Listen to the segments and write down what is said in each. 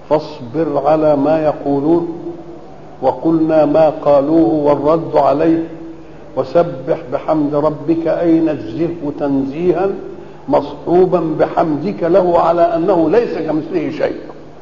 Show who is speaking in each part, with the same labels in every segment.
Speaker 1: فاصبر على ما يقولون وقلنا ما قالوه والرد عليه وسبح بحمد ربك أي نزهه تنزيها مصحوبا بحمدك له على أنه ليس كمثله شيء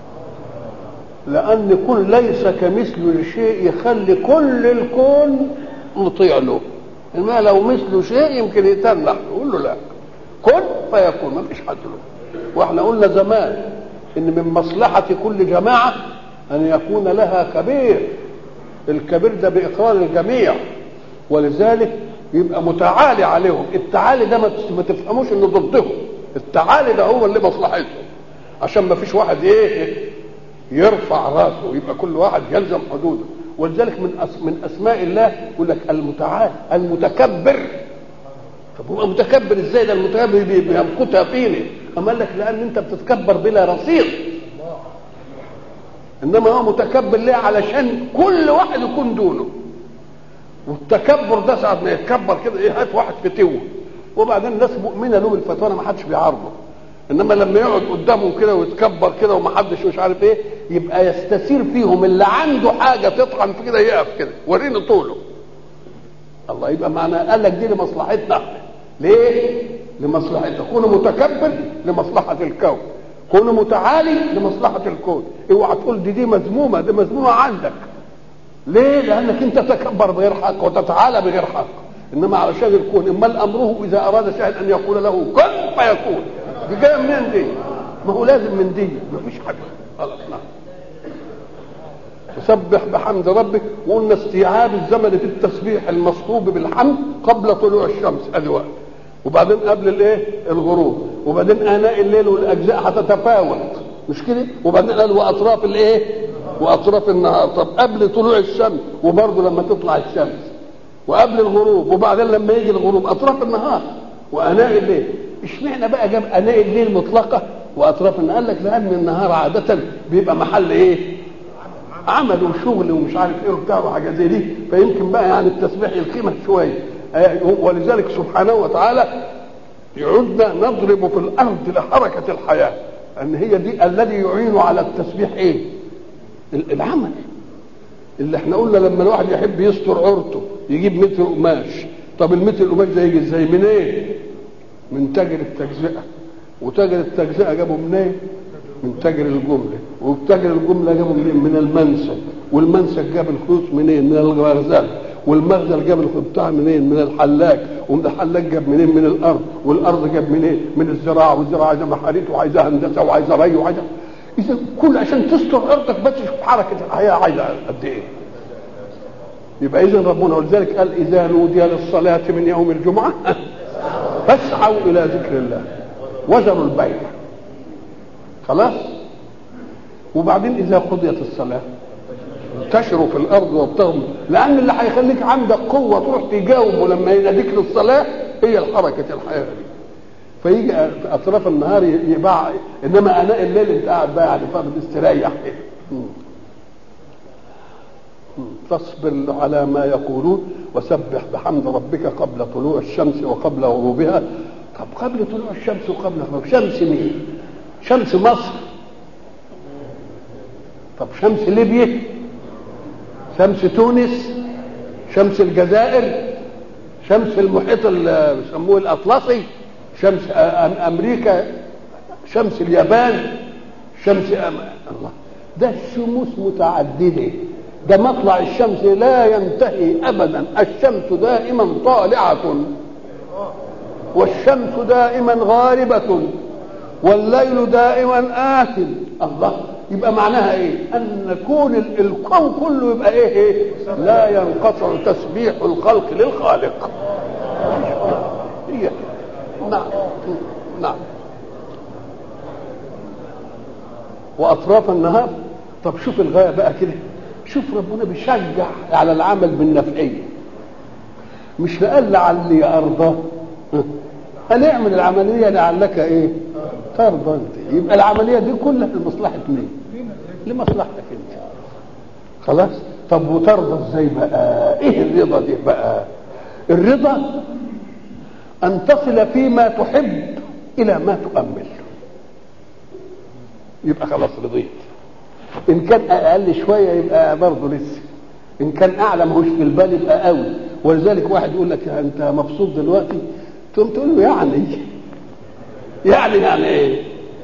Speaker 1: لأن كل ليس كمثله شيء يخلي كل الكون مطيع له إنما لو مثله شيء يمكن يتنح يقول له لا كن فيكون ما فيش حد له واحنا قلنا زمان ان من مصلحة كل جماعة ان يكون لها كبير الكبير ده باقرار الجميع ولذلك يبقى متعالي عليهم التعالي ده ما تفهموش انه ضدهم التعالي ده هو اللي مصلحتهم عشان ما فيش واحد ايه يرفع راسه يبقى كل واحد يلزم حدوده ولذلك من أس من اسماء الله يقول لك المتعال المتكبر طب هو متكبر ازاي ده المتكبر بيمقتها فيني اما قال لك لان انت بتتكبر بلا رصيد انما هو متكبر ليه علشان كل واحد يكون دونه والتكبر ده ساعه ما يتكبر كده ايه هات واحد فتوه وبعدين الناس مؤمنه له بالفتوى ما حدش بيعارضه انما لما يقعد قدامهم كده ويتكبر كده ومحدش مش عارف ايه يبقى يستثير فيهم اللي عنده حاجه تطعن في كده يقف كده وريني طوله الله يبقى معنى قال لك دي لمصلحتنا ليه؟ لمصلحتنا كونوا متكبر لمصلحه الكون كونوا متعالي لمصلحه الكون اوعى تقول دي دي مذمومه دي مذمومه عندك ليه؟ لانك انت تتكبر بغير حق وتتعالى بغير حق انما علشان الكون اما امره اذا اراد شيئا ان يقول له كن فيكون دي جايه منين دي؟ ما هو لازم من دي ما فيش حاجه خلاص نعم وسبح بحمد ربك وقلنا استيعاب الزمن في التسبيح المصحوب بالحمد قبل طلوع الشمس ادي وقت وبعدين قبل الايه الغروب وبعدين اناء الليل والاجزاء هتتفاوت مش كده وبعدين قال واطراف الايه واطراف النهار طب قبل طلوع الشمس وبرضه لما تطلع الشمس وقبل الغروب وبعدين لما يجي الغروب اطراف النهار واناء الليل اشمعنى بقى جاب اناء الليل مطلقه واطراف النهار قال لك لان النهار عاده بيبقى محل ايه عمل وشغل ومش عارف ايه وبتاع وحاجات زي دي فيمكن بقى يعني التسبيح يلقيمك شويه ولذلك سبحانه وتعالى يعودنا نضرب في الارض لحركه الحياه ان هي دي الذي يعين على التسبيح ايه العمل اللي احنا قلنا لما الواحد يحب يستر عورته يجيب متر قماش طب المتر القماش ده يجي ازاي منين ايه؟ من تاجر التجزئه وتاجر التجزئه جابه منين ايه؟ من تاجر الجمله وتاجر الجمله جابه منين من المنسج والمنسج جاب الخيوط منين من الغزال والمخزن جاب الخيوط بتاعه منين من الحلاق ومن الحلاق جاب منين من الارض والارض جاب منين من الزراعه والزراعه عايزه محاريت وعايزه هندسه وعايزه ري وعايزه اذا كل عشان تستر ارضك بس شوف حركه الحياه عايزه قد ايه يبقى اذا ربنا ولذلك قال اذا نودي للصلاه من يوم الجمعه فاسعوا الى ذكر الله وزروا البيع خلاص وبعدين اذا قضيت الصلاه انتشروا في الارض وابتغوا لان اللي هيخليك عندك قوه تروح تجاوبه لما يناديك للصلاه هي الحركه الحياه دي فيجي في اطراف النهار يباع انما اناء الليل انت قاعد بقى يعني فرض استريح فاصبر على ما يقولون وسبح بحمد ربك قبل طلوع الشمس وقبل غروبها طب قبل طلوع الشمس وقبل غروب شمس مين؟ شمس مصر طب شمس ليبيا شمس تونس شمس الجزائر شمس المحيط اللي بيسموه الاطلسي شمس امريكا شمس اليابان شمس أم... الله ده الشموس متعدده ده مطلع الشمس لا ينتهي ابدا الشمس دائما طالعه والشمس دائما غاربه والليل دائما آت الله يبقى معناها ايه ان كون الكون كله يبقى ايه, إيه؟ لا ينقطع تسبيح الخلق للخالق هي نعم نعم واطراف النهار طب شوف الغايه بقى كده شوف ربنا بيشجع على العمل بالنفعيه مش قال لعلي ارضى هنعمل العمليه لعلك ايه ترضى انت يبقى العمليه دي كلها لمصلحه مين لمصلحتك انت خلاص طب وترضى ازاي بقى ايه الرضا دي بقى الرضا ان تصل فيما تحب الى ما تؤمل يبقى خلاص رضيت ان كان اقل شويه يبقى برضه لسه ان كان اعلى ماهوش في البال يبقى قوي ولذلك واحد يقول لك انت مبسوط دلوقتي تقوم تقول له يعني يعني يعني ايه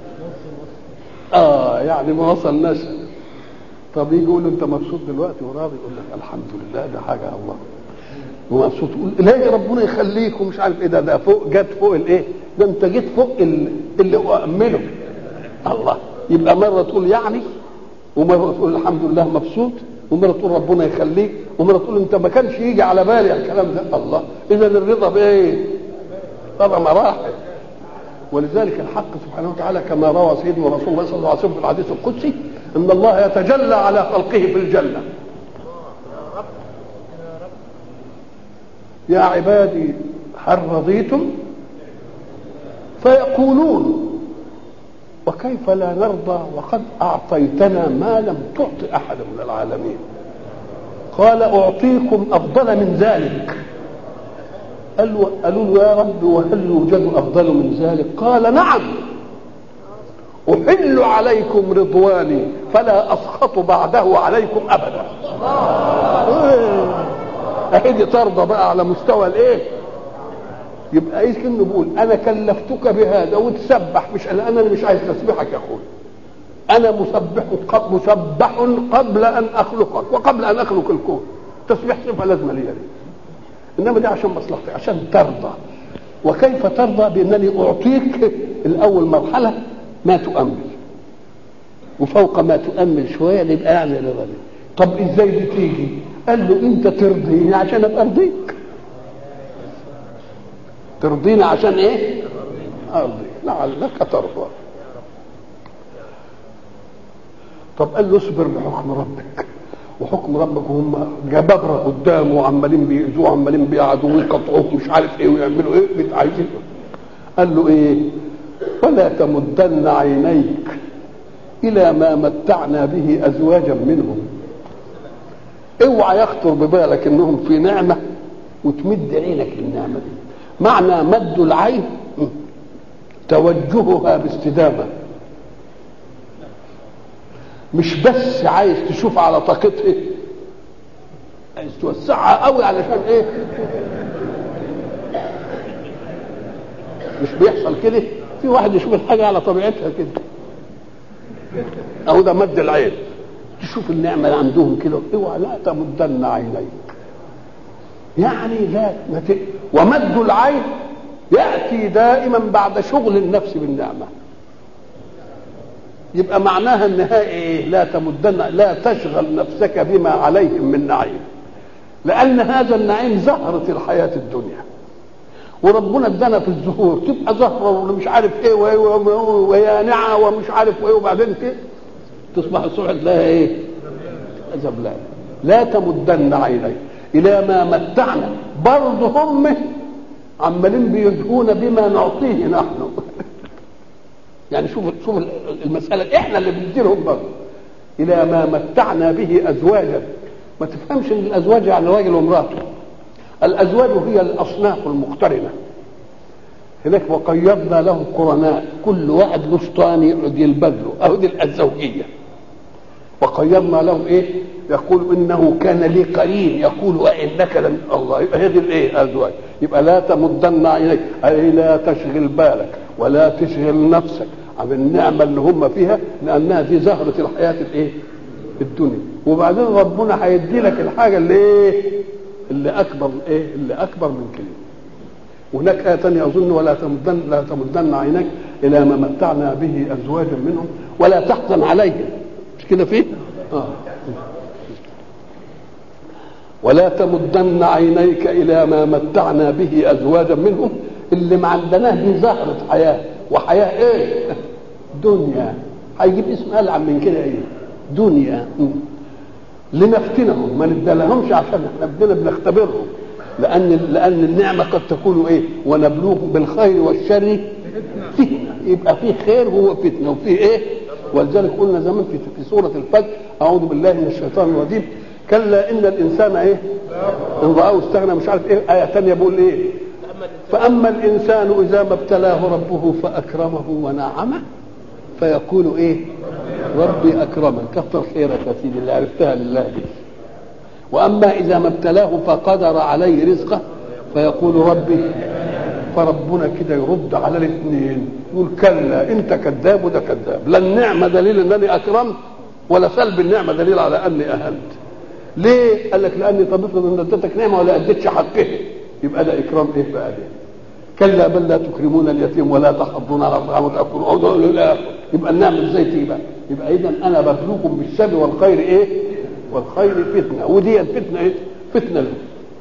Speaker 1: اه يعني ما وصلناش طب يجي يقول له انت مبسوط دلوقتي وراضي يقول لك الحمد لله ده حاجه الله ومبسوط يقول لا ربنا يخليك ومش عارف ايه ده ده فوق جت فوق الايه ده انت جيت فوق اللي اؤمله الله يبقى مره تقول يعني ومره تقول الحمد لله مبسوط ومره تقول ربنا يخليك ومره تقول انت ما كانش يجي على بالي الكلام ده الله اذا الرضا بايه؟ طبعا مراحل ولذلك الحق سبحانه وتعالى كما روى سيدنا رسول الله صلى الله عليه وسلم في الحديث القدسي ان الله يتجلى على خلقه في الجنه يا عبادي هل رضيتم فيقولون وكيف لا نرضى وقد اعطيتنا ما لم تعط احد من العالمين قال اعطيكم افضل من ذلك قالوا قالوا له يا رب وهل يوجد افضل من ذلك قال نعم احل عليكم رضواني فلا اسخط بعده عليكم ابدا اهدي ترضى بقى على مستوى الايه يبقى ايه كانه بيقول انا كلفتك بهذا وتسبح مش انا انا مش عايز تسبيحك يا اخوي انا مسبح قبل مسبح قبل ان اخلقك وقبل ان اخلق الكون تسبيح صفه لازمه ليا دي انما دي عشان مصلحتي عشان ترضى وكيف ترضى بانني اعطيك الاول مرحله ما تؤمل وفوق ما تؤمل شويه يبقى يعني رضا طب ازاي دي تيجي قال له انت ترضيني عشان ابقى ارضيك ترضيني عشان ايه ارضيك لعلك ترضى طب قال له اصبر لحكم ربك وحكم ربك هم جبابره قدامه وعمالين بيأذوه وعمالين بيقعدوا ويقطعوه مش عارف ايه ويعملوا ايه عايزين قال له ايه ولا تمدن عينيك الى ما متعنا به ازواجا منهم اوعى يخطر ببالك انهم في نعمه وتمد عينك للنعمه دي معنى مد العين توجهها باستدامه مش بس عايز تشوف على طاقتها عايز توسعها قوي علشان ايه مش بيحصل كده في واحد يشوف الحاجه على طبيعتها كده اهو ده مد العين تشوف النعمه اللي عندهم كده اوعى لا تمدن عينيك يعني لا مت... ومد العين ياتي دائما بعد شغل النفس بالنعمه يبقى معناها النهاية ايه لا تمدن لا تشغل نفسك بما عليهم من نعيم لان هذا النعيم زهرة الحياة الدنيا وربنا ادانا في الزهور تبقى زهرة ومش عارف ايه ويانعة ومش عارف ايه وبعدين كده تصبح الصبح تلاقيها ايه زبلان لا تمدن عينيك الى ما متعنا برضه هم عمالين بيدعون بما نعطيه نحن يعني شوف شوف المسألة احنا اللي بنديرهم برضه إلى ما متعنا به أزواجا ما تفهمش إن الأزواج يعني راجل وامرأته الأزواج هي الأصناف المقترنة هناك وقيضنا لهم قرناء كل واحد له شيطان يقعد يلبدله أهو دي الزوجية وقيضنا لهم إيه؟ يقول إنه كان لي قرين يقول وإنك لن الله يبقى هذه الإيه؟ أزواج يبقى لا تمدن عينيك أي لا تشغل بالك ولا تشغل نفسك عن النعمة اللي هم فيها لأنها دي زهرة الحياة الإيه؟ الدنيا وبعدين ربنا هيدي لك الحاجة اللي إيه؟ اللي أكبر إيه؟ اللي أكبر من كده وهناك آية ثانية أظن ولا تمدن لا تمدن عينك إلى ما متعنا به أزواجا منهم ولا تحزن عليهم مش كده فيه؟ آه. ولا تمدن عينيك إلى ما متعنا به أزواجا منهم اللي ما عندناه دي زهرة حياة وحياة ايه دنيا هيجيب اسم ألعن من كده ايه دنيا لنفتنهم ما ندلهمش عشان احنا بدنا بنختبرهم لان لان النعمه قد تكون ايه ونبلوكم بالخير والشر فتنه يبقى في خير هو فتنه وفي ايه ولذلك قلنا زمان في في سوره الفجر اعوذ بالله من الشيطان الرجيم كلا ان الانسان ايه ان راه استغنى مش عارف ايه ايه ثانيه بيقول ايه فأما الإنسان إذا ما ابتلاه ربه فأكرمه ونعمه فيقول إيه ربي اكرمن كثر خيرك يا سيدي اللي عرفتها لله دي واما اذا ما ابتلاه فقدر عليه رزقه فيقول ربي فربنا كده يرد على الاثنين يقول كلا انت كذاب وده كذاب لا النعمه دليل انني اكرمت ولا سلب النعمه دليل على اني اهنت ليه؟ قال لك لاني طب افرض ان اديتك نعمه ولا اديتش حقه يبقى ده اكرام ايه بقى ده؟ كلا بل لا تكرمون اليتيم ولا تحضون على طعام وتاكلون الى اخره يبقى النعمه ازاي تيجي بقى؟ يبقى اذا انا ببلوكم بالشر والخير ايه؟ والخير فتنه ودي الفتنه ايه؟ فتنه لهم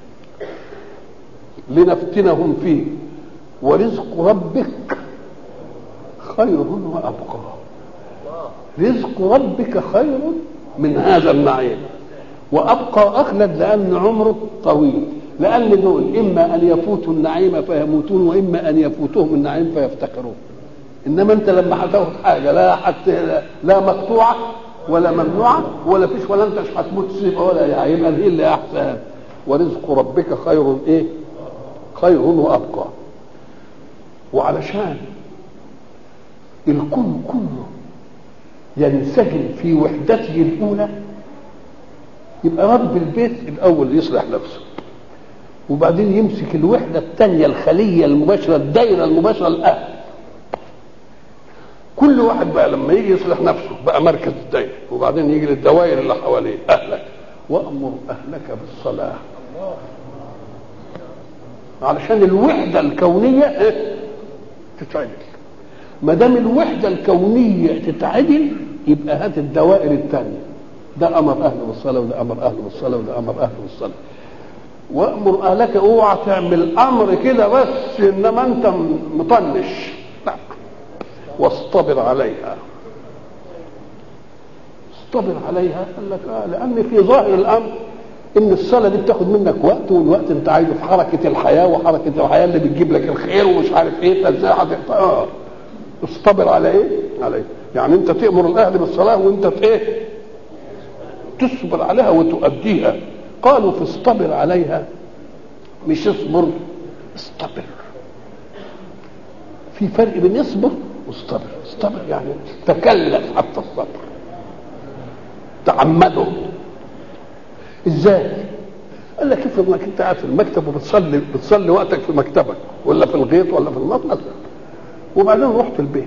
Speaker 1: لنفتنهم فيه ورزق ربك خير وابقى رزق ربك خير من هذا النعيم وابقى اخلد لان عمره طويل لان دول اما ان يفوتوا النعيم فيموتون واما ان يفوتهم النعيم فيفتقرون انما انت لما هتاخد حاجه لا حتى لا مقطوعه ولا ممنوعه ولا فيش ولا انت مش هتموت تسيبها ولا يعني يبقى دي اللي احسن ورزق ربك خير ايه؟ خير وابقى وعلشان الكون كله ينسجم في وحدته الاولى يبقى رب البيت الاول يصلح نفسه وبعدين يمسك الوحده الثانيه الخليه المباشره الدايره المباشره الاهل كل واحد بقى لما يجي يصلح نفسه بقى مركز الدايره وبعدين يجي للدوائر اللي حواليه اهلك وامر اهلك بالصلاه علشان الوحده الكونيه تتعدل ما دام الوحده الكونيه تتعدل يبقى هات الدوائر الثانيه ده امر اهله بالصلاه وده امر اهله بالصلاه وده امر اهله بالصلاه وامر اهلك اوعى تعمل امر كده بس انما انت مطنش لا واصطبر عليها اصطبر عليها قال لك آه لان في ظاهر الامر ان الصلاه دي بتاخد منك وقت والوقت انت عايزه في حركه الحياه وحركه الحياه اللي بتجيب لك الخير ومش عارف ايه فازاي اه اصطبر على ايه؟ على يعني انت تامر الاهل بالصلاه وانت في ايه؟ تصبر عليها وتؤديها قالوا في اصطبر عليها مش اصبر اصطبر في فرق بين اصبر واصطبر اصطبر يعني تكلف حتى الصبر تعمده ازاي قال لك افرض انك انت قاعد في المكتب وبتصلي بتصلي وقتك في مكتبك ولا في الغيط ولا في المطبخ وبعدين رحت البيت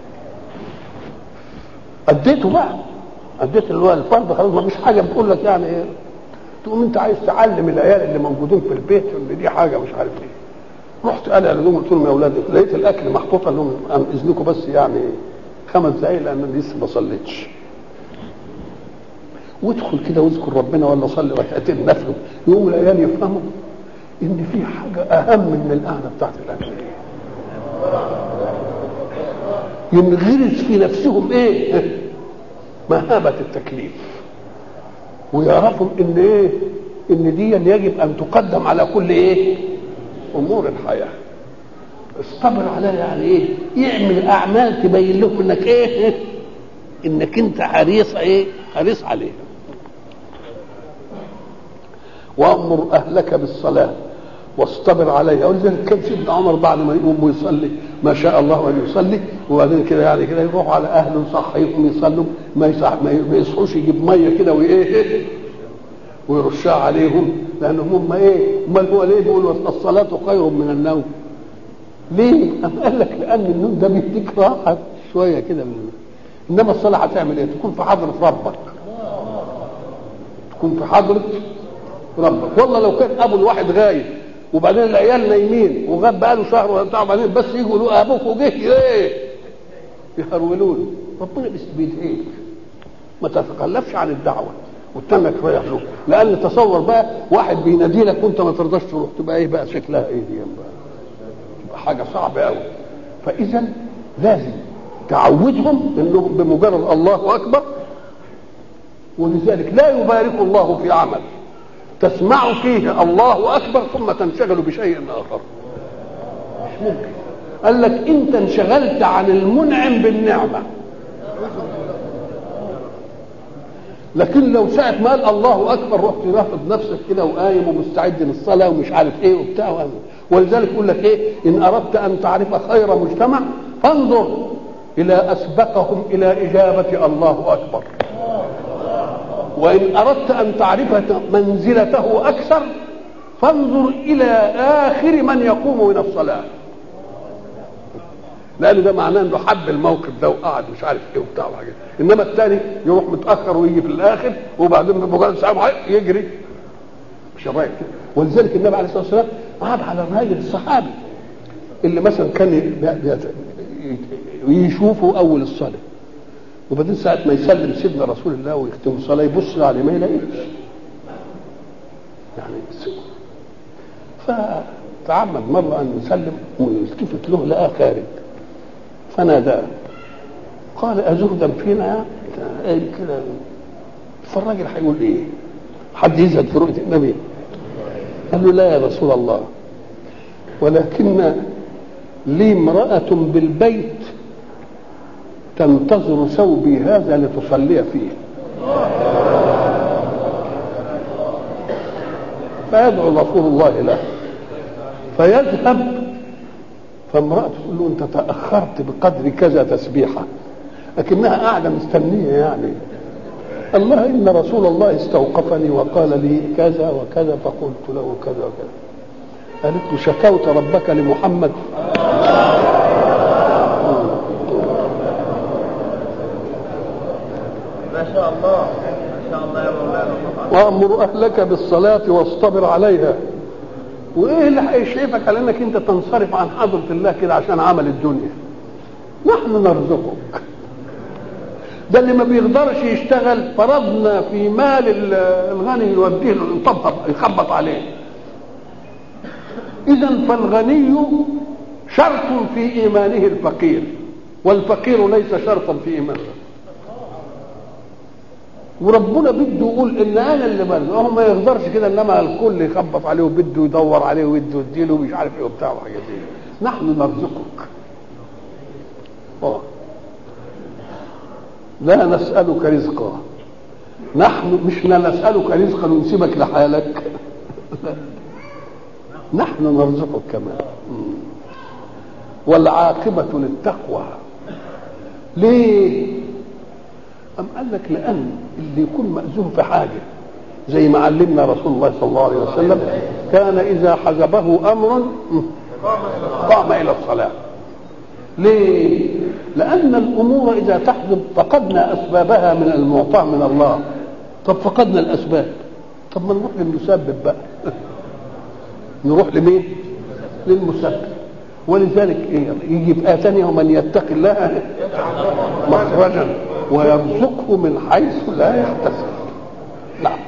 Speaker 1: اديته بقى اديت اللي هو الفرض خلاص ما فيش حاجه بتقول لك يعني ايه تقوم انت عايز تعلم العيال اللي موجودين في البيت ان دي حاجه مش عارف ايه رحت قال لهم قلت لهم يا اولاد لقيت الاكل محطوط قال لهم عن اذنكم بس يعني خمس دقايق لان انا لسه ما صليتش وادخل كده واذكر ربنا ولا صلي ركعتين نفل يقوم العيال يفهموا ان في حاجه اهم من القعده بتاعت الاكل ينغرس في نفسهم ايه مهابه التكليف ويعرفوا ان ايه ان دي يجب ان تقدم على كل ايه امور الحياه استمر عليها يعني ايه يعمل اعمال تبين لهم انك ايه انك انت حريص ايه حريص عليها وامر اهلك بالصلاه واصطبر عليها ولذلك كان سيدنا عمر بعد ما يقوم ويصلي ما شاء الله ان يصلي وبعدين كده يعني كده يروح على اهله يصحيهم يصلوا ما يصح ما يصحوش يجيب ميه كده وايه ويرشها عليهم لانهم هم ايه امال هو ليه بيقول الصلاه خير من النوم ليه؟ أم قال لك لان النوم ده بيديك راحه شويه كده من انما الصلاه هتعمل ايه؟ تكون في حضره ربك تكون في حضره ربك والله لو كان ابو الواحد غايب وبعدين العيال نايمين وغاب بقاله شهر ولا بتاع وبعدين بس يجوا يقولوا ابوك وجه ايه يهرولون ربنا بيدعيك ما تتخلفش عن الدعوه وتنك رايح له لان تصور بقى واحد بينادي لك وانت ما ترضاش تروح تبقى ايه بقى شكلها ايه دي بقى تبقى حاجه صعبه قوي فاذا لازم تعودهم انهم بمجرد الله اكبر ولذلك لا يبارك الله في عمل تسمع فيه الله اكبر ثم تنشغل بشيء اخر مش ممكن قال لك انت انشغلت عن المنعم بالنعمه لكن لو ساعة ما قال الله أكبر رحت رافض نفسك كده وقايم ومستعد للصلاة ومش عارف إيه وبتاع ولذلك يقول لك إيه إن أردت أن تعرف خير مجتمع فانظر إلى أسبقهم إلى إجابة الله أكبر وإن أردت أن تعرف منزلته أكثر فانظر إلى آخر من يقوم من الصلاة لأن ده معناه إنه حب الموقف ده وقعد مش عارف إيه وبتاع وحاجات إنما الثاني يروح متأخر ويجي في الآخر وبعدين بمجرد ساعة يجري مش رايح كده ولذلك النبي عليه الصلاة والسلام قعد على الراجل الصحابي اللي مثلا كان يشوفه أول الصلاة وبعدين ساعة ما يسلم سيدنا رسول الله ويختم الصلاة يبص عليه ما يلاقيش يعني فتعمد مرة أن يسلم ويلتفت له لقاه خارج فناداه قال أزهدا فينا يا كده فالراجل هيقول إيه؟ حد يزهد في رؤية النبي قال له لا يا رسول الله ولكن لي امرأة بالبيت تنتظر ثوبي هذا لتصلي فيه فيدعو رسول الله له فيذهب فامرأته تقول له أنت تأخرت بقدر كذا تسبيحة لكنها قاعدة مستنية يعني الله إن رسول الله استوقفني وقال لي كذا وكذا فقلت له كذا وكذا قالت له شكوت ربك لمحمد
Speaker 2: ما شاء الله ما شاء الله يا مولانا
Speaker 1: وامر اهلك بالصلاه واصطبر عليها وايه اللي هيشرفك على انك انت تنصرف عن حضره الله كده عشان عمل الدنيا نحن نرزقك ده اللي ما بيقدرش يشتغل فرضنا في مال الغني يوديه له يطبطب يخبط عليه اذا فالغني شرط في ايمانه الفقير والفقير ليس شرطا في ايمانه وربنا بده يقول ان انا اللي بل هو ما يقدرش كده انما الكل يخبط عليه وبده يدور عليه وبده يديله ومش عارف ايه وبتاع وحاجات دي نحن نرزقك أوه. لا نسألك رزقا نحن مش لا نسألك رزقا ونسيبك لحالك نحن نرزقك كمان والعاقبة للتقوى ليه أم قال لك لأن اللي يكون مأذون في حاجة زي ما علمنا رسول الله صلى الله عليه وسلم كان إذا حجبه أمر قام إلى الصلاة ليه؟ لأن الأمور إذا تحجب فقدنا أسبابها من المعطاء من الله طب فقدنا الأسباب طب ما نروح للمسبب بقى نروح لمين؟ للمسبب ولذلك إيه؟ يجي في آية ثانية ومن يتق الله مخرجا ويرزقه من حيث لا يحتسب نعم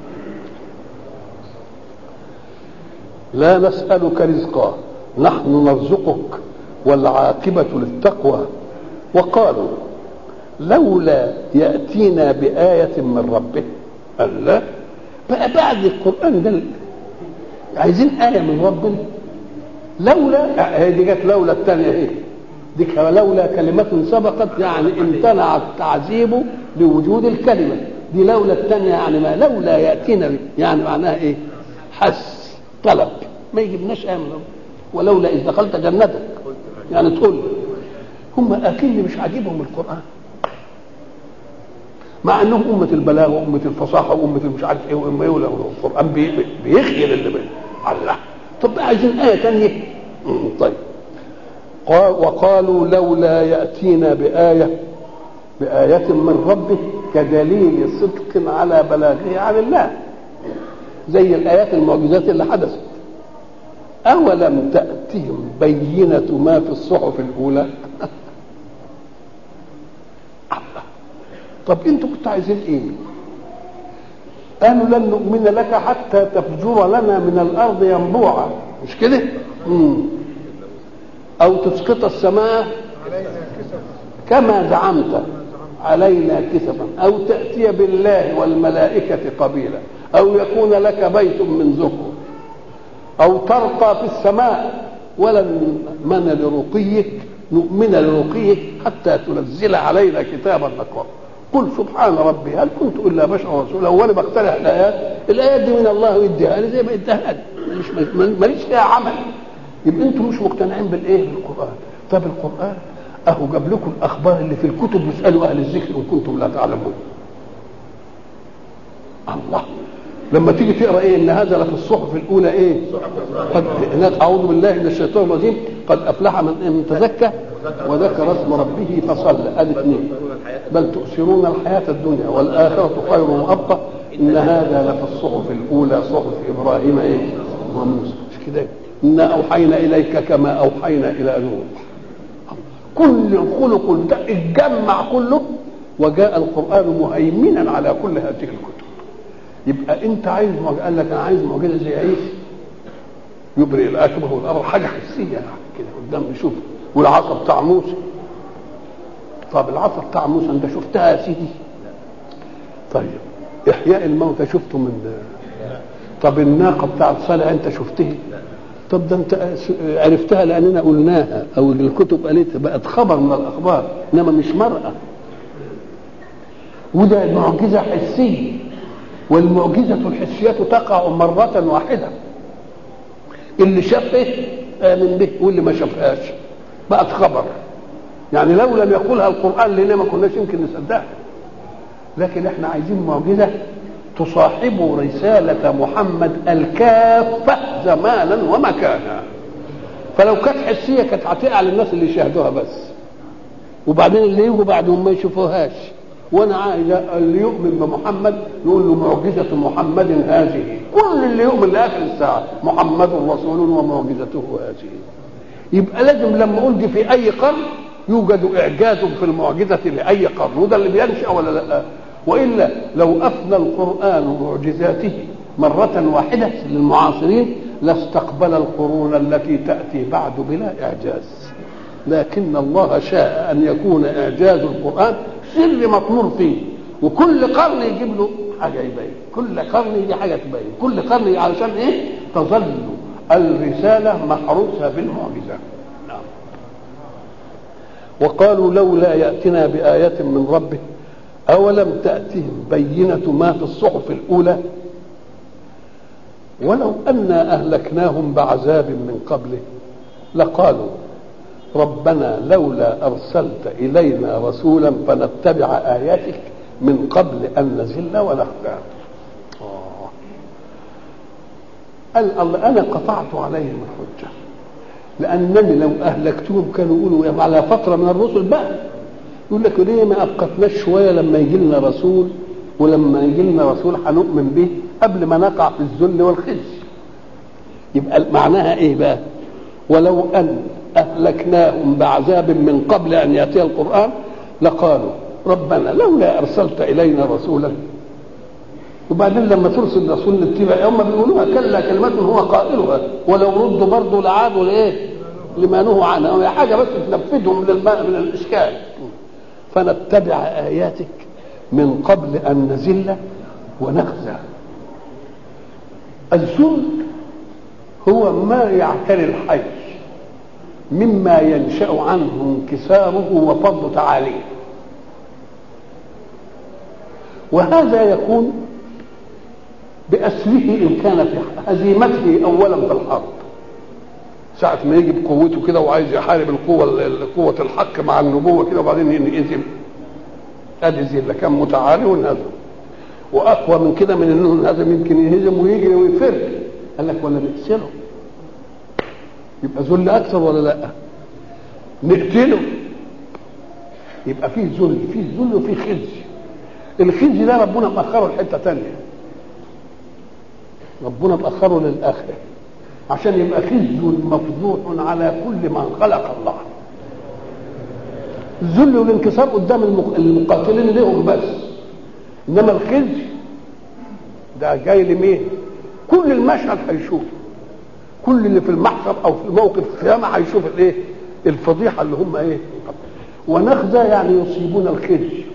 Speaker 1: لا نسألك رزقا نحن نرزقك والعاقبة للتقوى وقالوا لولا يأتينا بآية من ربه قال لا بقى بعد القرآن ده عايزين آية من ربنا لولا هي دي جت لولا الثانية ايه دي لولا كلمة سبقت يعني امتنع التعذيب لوجود الكلمة دي لولا الثانية يعني ما لولا يأتينا يعني معناها ايه حس طلب ما يجيبناش آية من ربنا ولولا إذ دخلت جنتك يعني تقول هم أكيد مش عاجبهم القرآن مع انهم امه البلاغه وامه الفصاحه وامه مش عارف ايه وامه ايه القران بي بيخيل اللي بيه الله طب عايزين ايه ثانيه طيب قال وقالوا لولا ياتينا بايه بايه من ربه كدليل صدق على بلاغه عن الله زي الايات المعجزات اللي حدثت اولم تاتهم بينه ما في الصحف الاولى طب انتوا كنتوا عايزين ايه قالوا لن نؤمن لك حتى تفجر لنا من الارض ينبوعا مش كده مم. او تسقط السماء كما زعمت علينا كسفا او تاتي بالله والملائكه قبيلا او يكون لك بيت من زخرف او ترقى في السماء ولن من لرقيك نؤمن لرقيك حتى تنزل علينا كتابا نقرأ قل سبحان ربي هل كنت الا بشرا رسولا وانا بقترح الايات الايات دي من الله يديها لي زي ما اداها لي ماليش ماليش فيها عمل يبقى انتم مش مقتنعين بالايه بالقران طب القران اهو جاب لكم الاخبار اللي في الكتب واسالوا اهل الذكر ان كنتم لا تعلمون الله لما تيجي تقرا ايه ان هذا لفي الصحف الاولى ايه قد هناك اعوذ بالله من الشيطان الرجيم قد افلح من من تزكى وذكر اسم ربه فصلى ادي اثنين بل تؤثرون الحياه الدنيا والاخره خير وابقى ان هذا لفي الصحف الاولى صحف ابراهيم ايه وموسى مش كده انا اوحينا اليك كما اوحينا الى نوح كل الخلق ده اتجمع كله وجاء القران مهيمنا على كل هذه الكتب يبقى انت عايز معجزه قال لك انا عايز معجزه زي عيسى يبرئ الاكمه والابر حاجه حسيه يعني كده قدام نشوف والعصا بتاع موسى طب العصا بتاع موسى انت شفتها يا سيدي طيب احياء الموتى شفته من طب الناقه بتاعت صالح انت شفتها طب ده انت عرفتها لاننا قلناها او الكتب قالتها بقت خبر من الاخبار انما مش مرأة وده معجزه حسيه والمعجزه الحسيه تقع مره واحده اللي شافه امن به واللي ما شافهاش بقت خبر يعني لو لم يقولها القران لنا ما كناش يمكن نصدقها لكن احنا عايزين معجزه تصاحب رسالة محمد الكافة زمانا ومكانا فلو كانت حسية كانت هتقع للناس اللي يشاهدوها بس وبعدين اللي يجوا بعدهم ما يشوفوهاش وانا عايز اللي يؤمن بمحمد نقول له معجزة محمد هذه كل اللي يؤمن لاخر الساعة محمد رسول ومعجزته هذه يبقى لازم لما اقول دي في اي قرن يوجد اعجاز في المعجزة لاي قرن وده اللي بينشأ ولا لا والا لو افنى القران معجزاته مره واحده للمعاصرين لاستقبل القرون التي تاتي بعد بلا اعجاز لكن الله شاء ان يكون اعجاز القران سر مطمور فيه وكل قرن يجيب له حاجه يبين كل قرن يجي حاجه تبين كل قرن علشان ايه تظل الرساله محروسه بالمعجزه نعم. وقالوا لولا ياتنا بايه من ربه أولم تأتهم بينة ما في الصحف الأولى ولو أنا أهلكناهم بعذاب من قبله لقالوا ربنا لولا أرسلت إلينا رسولا فنتبع آياتك من قبل أن نزل ونخزى قال الله أنا قطعت عليهم الحجة لأنني لو أهلكتهم كانوا يقولوا على فترة من الرسل بقى يقول لك ليه ما ابقتناش شويه لما يجي لنا رسول ولما يجي لنا رسول هنؤمن به قبل ما نقع في الذل والخزي يبقى معناها ايه بقى ولو ان اهلكناهم بعذاب من قبل ان ياتي القران لقالوا ربنا لولا ارسلت الينا رسولا وبعدين لما ترسل رسول نتبع هم بيقولوها كلا كلمة هو قائلها ولو ردوا برضه لعادوا لايه؟ لما نهوا عنه هي حاجه بس تنفذهم من من الاشكال فنتبع آياتك من قبل أن نزل ونخزى الذل هو ما يعتري الحي مما ينشأ عنه انكساره وفض تعاليه وهذا يكون بأسره إن كان في هزيمته أولا في الحرب ساعة ما يجي بقوته كده وعايز يحارب القوة قوة الحق مع النبوة كده وبعدين ينهزم ادي زي اللي كان متعالي وانهزم واقوى من كده من انه انهزم يمكن ينهزم ويجري ويفر قال لك ولا نقتله يبقى ذل اكثر ولا لا نقتله يبقى فيه ذل فيه ذل وفيه خزي الخزي ده ربنا مأخره لحته ثانيه ربنا مأخره للآخرة عشان يبقى خزي مفضوح على كل من خلق الله الذل والانكسار قدام المقاتلين لهم بس انما الخزي ده جاي لمين كل المشهد هيشوف كل اللي في المحشر او في موقف القيامه هيشوف الايه الفضيحه اللي هم ايه ونخزى يعني يصيبون الخزي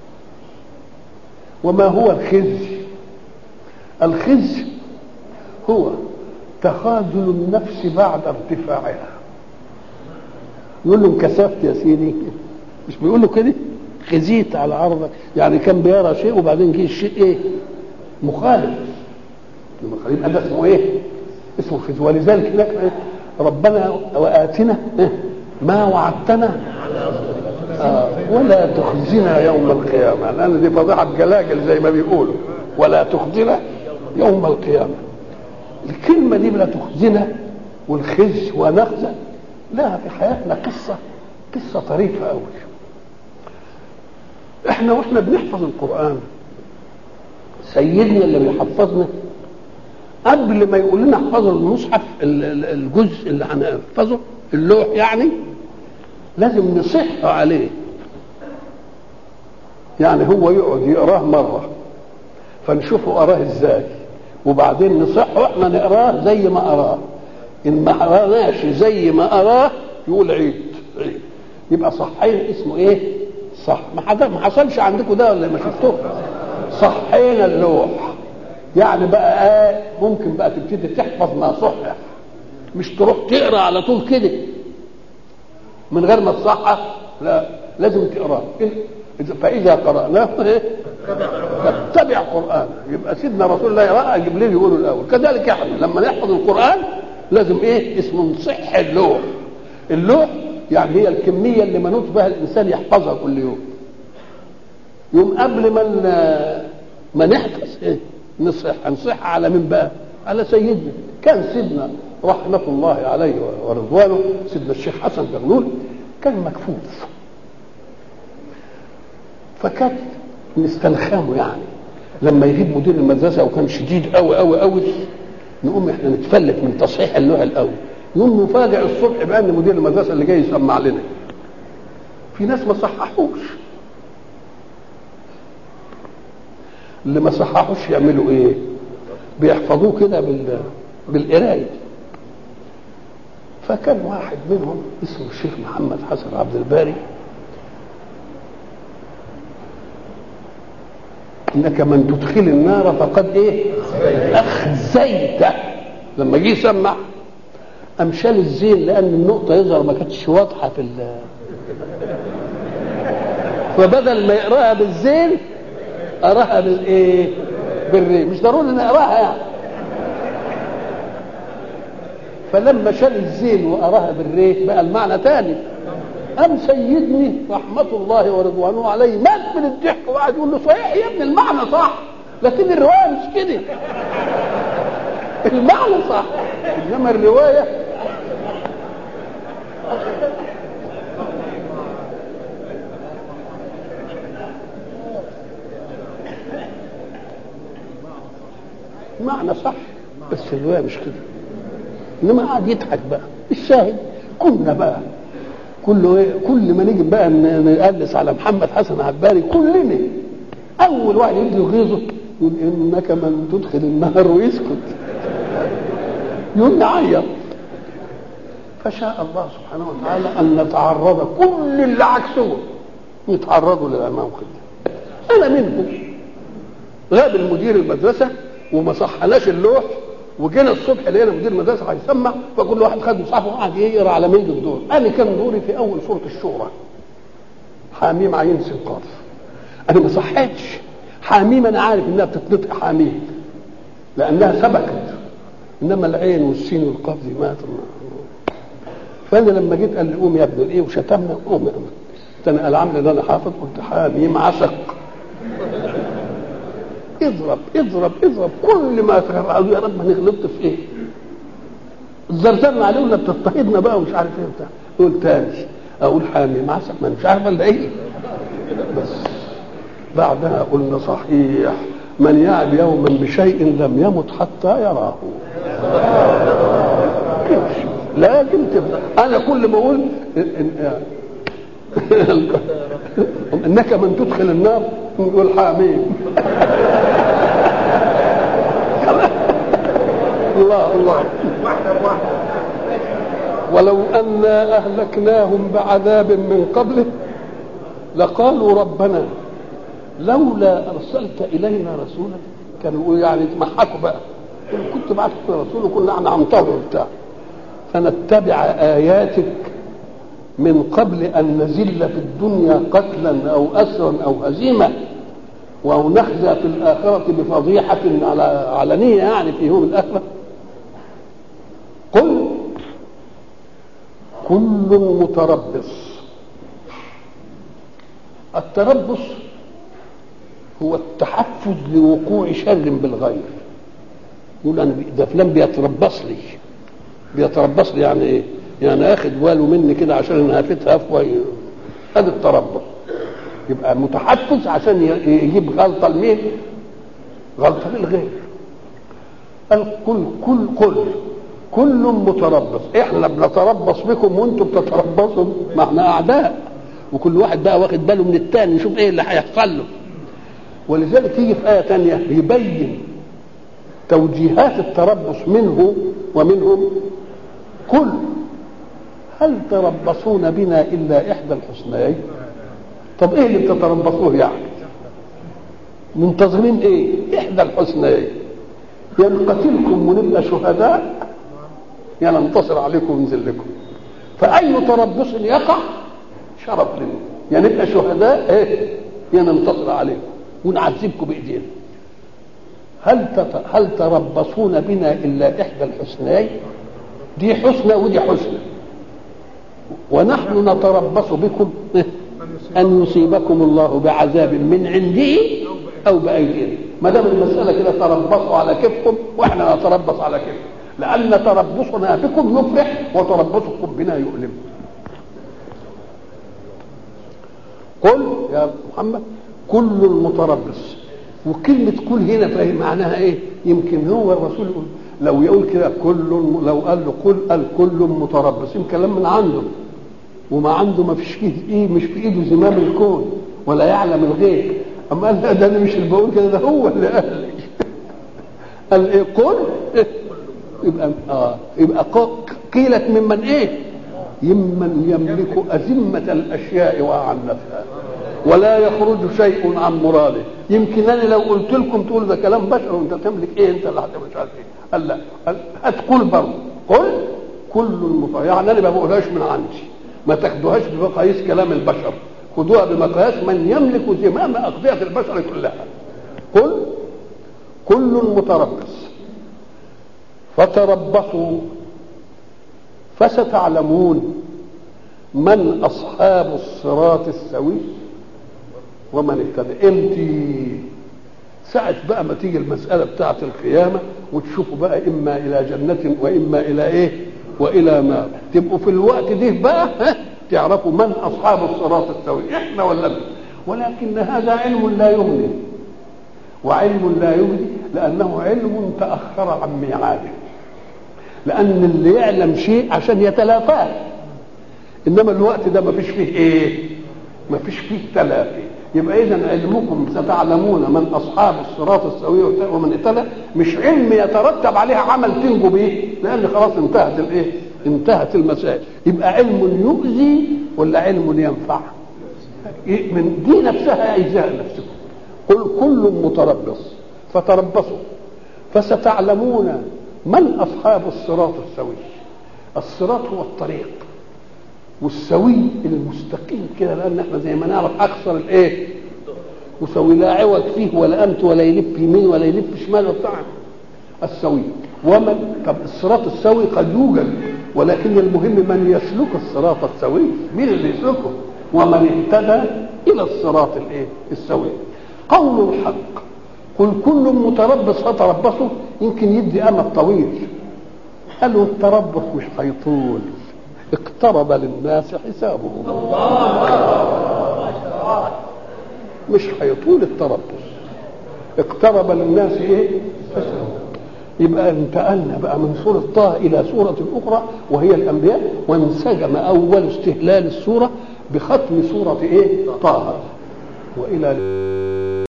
Speaker 1: وما هو الخزي الخزي هو تخاذل النفس بعد ارتفاعها يقول له انكسفت يا سيدي مش بيقول له كده خزيت على عرضك يعني كان بيرى شيء وبعدين جه الشيء ايه مخالف يبقى ده اسمه ايه اسمه خزي ولذلك هناك ربنا واتنا ما وعدتنا آه ولا تخزنا يوم القيامة لأن دي فضيحة جلاجل زي ما بيقولوا ولا تخزنا يوم القيامة الكلمة دي لا تخزنا والخزي ونخزى لها في حياتنا قصة قصة طريفة أوي احنا واحنا بنحفظ القرآن سيدنا اللي بيحفظنا قبل ما يقول لنا احفظوا المصحف ال- ال- الجزء اللي هنحفظه اللوح يعني لازم نصح عليه يعني هو يقعد يقراه مرة فنشوفه قراه ازاي وبعدين نصحه احنا نقراه زي ما قراه ان ما قراناش زي ما قراه يقول عيد عيد يبقى صحين اسمه ايه صح ما حد- ما حصلش عندكم ده ولا ما شفتوه صحينا اللوح يعني بقى آه ممكن بقى تبتدي تحفظ ما صحح مش تروح تقرا على طول كده من غير ما تصحح لا لازم تقراه إيه؟ فاذا قراناه إيه؟ فاتبع قرآن يبقى سيدنا رسول الله يقرأ جبريل يقوله الأول كذلك احنا لما نحفظ القرآن لازم إيه اسمه نصح اللوح اللوح يعني هي الكمية اللي منوط بها الإنسان يحفظها كل يوم يوم قبل ما ن- ما نحفظ إيه نصح نصح على من بقى على سيدنا كان سيدنا رحمة الله عليه ورضوانه سيدنا الشيخ حسن بغلول كان مكفوف فكان نستلخمه يعني لما يغيب مدير المدرسه وكان شديد قوي قوي قوي نقوم احنا نتفلت من تصحيح اللوح الاول يقوم نفاجئ الصبح بان مدير المدرسه اللي جاي يسمع لنا في ناس ما صححوش اللي ما صححوش يعملوا ايه بيحفظوه كده بال بالقرايه فكان واحد منهم اسمه الشيخ محمد حسن عبد الباري انك من تدخل النار فقد ايه اخزيته لما جه يسمع قام شال الزين لان النقطه يظهر ما كانتش واضحه في ال فبدل ما يقراها بالزين قراها بالايه بالري مش ضروري نقراها يعني فلما شال الزين وقراها بالري بقى المعنى تاني قام سيدني رحمة الله ورضوانه عليه مات من الضحك وقعد يقول له صحيح يا ابني المعنى صح لكن الرواية مش كده المعنى صح انما الرواية المعنى صح بس الرواية مش كده انما قعد يضحك بقى الشاهد كنا بقى كل ايه كل ما نيجي بقى ن- نقلس على محمد حسن عباري كلنا اول واحد يجي يغيظه يقول انك من تدخل النار ويسكت يقول نعيط فشاء الله سبحانه وتعالى ان نتعرض كل اللي عكسه يتعرضوا للموقف ده انا منهم غاب المدير المدرسه وما صحناش اللوح وجينا الصبح لقينا مدير المدرسه هيسمع فكل واحد خد مصحفه وقعد يقرا على مين الدور انا كان دوري في اول سوره الشورى حاميم عين سنقاف انا ما صحيتش حاميم انا عارف انها بتتنطق حاميم لانها سبكت انما العين والسين والقاف دي ما فانا لما جيت قال لي قوم يا ابن الايه وشتمنا قوم يا ابن انا قال عامل ان انا حافظ قلت حاميم عسق اضرب اضرب اضرب كل ما تفعل يا رب انا غلطت في ايه زرزرنا عليه ولا بتضطهدنا بقى ومش عارف ايه وبتاع يقول تاني اقول حامي معسك ما أنا مش عارف الا ايه بس بعدها قلنا صحيح من يعب يوما بشيء لم يمت حتى يراه لكن تبقى انا كل ما اقول إن- انك من تدخل النار نقول حاميم الله الله
Speaker 2: واحدة بواحدة
Speaker 1: ولو أنا أهلكناهم بعذاب من قبله لقالوا ربنا لولا أرسلت إلينا رسولا كانوا يعني يتمحكوا بقى يقولوا كنت بعت رسول وكنا احنا هنطهر وبتاع فنتبع آياتك من قبل أن نزل في الدنيا قتلا أو أسرا أو هزيمة أو نخزى في الآخرة بفضيحة على علنية يعني في يوم الآخرة قل كل متربص التربص هو التحفز لوقوع شر بالغير يقول انا ده فلان بيتربص لي بيتربص لي يعني ايه؟ يعني اخد باله مني كده عشان انا هفتها هفوه هذا التربص يبقى متحفز عشان يجيب غلطه لمين؟ غلطه للغير الكل كل كل كل متربص احنا بنتربص بكم وانتم بتتربصوا ما احنا اعداء وكل واحد بقى واخد باله من الثاني نشوف ايه اللي هيحصل له ولذلك يجي في آية تانية يبين توجيهات التربص منه ومنهم كل هل تربصون بنا إلا إحدى الحسنيين طب إيه اللي بتتربصوه يعني منتظرين إيه إحدى الحسنيين يا نقتلكم ونبقى شهداء يا ننتصر عليكم وننزل لكم فأي تربص يقع شرف لنا يا نبقى شهداء إيه يا ننتصر عليكم ونعذبكم بايدينا هل تت... هل تربصون بنا الا احدى الحسنيين دي حسنى ودي حسنى ونحن نتربص بكم ان يصيبكم الله بعذاب من عنده او بايدينا ما دام المساله كده تربصوا على كيفكم واحنا نتربص على كيفكم لان تربصنا بكم يفرح وتربصكم بنا يؤلم قل يا محمد كل متربص وكلمة كل هنا فاهم معناها ايه؟ يمكن هو الرسول يقول لو يقول كده كل لو قال له قل قال كل متربص يمكن كلام من عنده وما عنده ما فيش فيه ايه مش في ايده زمام الكون ولا يعلم الغيب اما قال لا ده انا مش اللي بقول كده ده هو اللي قال لي قال ايه قل يبقى اه يبقى قيلت ممن ايه؟ ممن يملك أزمة الأشياء وأعنتها ولا يخرج شيء عن مراده يمكن انا لو قلت لكم تقول ده كلام بشر وانت تملك ايه انت اللي هتعمل مش عارف ايه قال لا هتقول برضه قل كل المطاع يعني انا ما بقولهاش من عندي ما تاخدوهاش بمقاييس كلام البشر خدوها بمقياس من يملك زمام اقضيه البشر كلها قل كل متربص فتربصوا فستعلمون من اصحاب الصراط السوي ومن اهتدى امتى ساعة بقى ما تيجي المسألة بتاعة القيامة وتشوفوا بقى إما إلى جنة وإما إلى إيه وإلى نار تبقوا في الوقت ده بقى ها تعرفوا من أصحاب الصراط السوي إحنا ولا من ولكن هذا علم لا يغني وعلم لا يغني لأنه علم تأخر عن ميعاده لأن اللي يعلم شيء عشان يتلافاه إنما الوقت ده ما فيش فيه إيه ما فيش فيه تلافي يبقى اذا علمكم ستعلمون من اصحاب الصراط السوي ومن اهتدى مش علم يترتب عليه عمل تنجو به لان خلاص انتهت الايه؟ انتهت المسائل يبقى علم يؤذي ولا علم ينفع؟ من دي نفسها اجزاء نفسكم قل كل متربص فتربصوا فستعلمون من اصحاب الصراط السوي الصراط هو الطريق والسوي المستقيم كده لان احنا زي ما نعرف اكثر الايه وسوي لا عوج فيه ولا امت ولا يلف يمين ولا يلف شمال وبتاع السوي ومن طب الصراط السوي قد يوجد ولكن المهم من يسلك الصراط السوي مين اللي يسلكه ومن اهتدى الى الصراط الايه السوي قول الحق قل كل متربص فتربصوا يمكن يدي امد طويل قالوا التربص مش هيطول اقترب للناس حسابهم مش هيطول التربص اقترب للناس ايه حسابهم يبقى انتقلنا بقى من سورة طه إلى سورة أخرى وهي الأنبياء وانسجم أول استهلال السورة بختم سورة إيه؟ طه وإلى